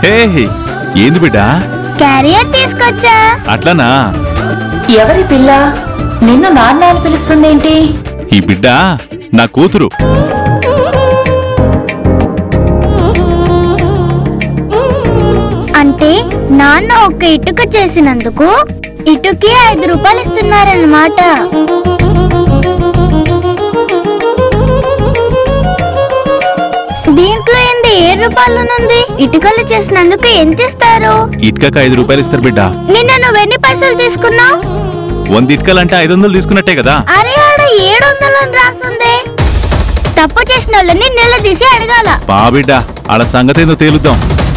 హే ఏంది బిడ్డా క్యారియర్ తీసుకొచ్చా అట్లనా ఎవరి పిల్ల నిన్ను నాన్న అని పిలుస్తుందేంటి ఈ బిడ్డ నా కూతురు అంటే నాన్న ఒక్క ఇటుక చేసినందుకు ఇటుకి ఐదు రూపాయలు ఇస్తున్నారన్నమాట దీంట్లో ఏంది ఏడు రూపాయలునుంది ఇటుకలు చేసినందుకు ఎంత ఇస్తారు ఇటుకకు ఐదు రూపాయలు ఇస్తారు బిడ్డ నిన్న నువ్వు ఎన్ని పైసలు తీసుకున్నావు వంద ఇటుకలంటే ఐదు వందలు తీసుకున్నట్టే కదా అరే ఆడ ఏడు వందలు అని రాసుంది తప్పు చేసిన వాళ్ళని నిలదీసి అడగాల పా బిడ్డ ఆడ సంగతి ఏందో తేలుద్దాం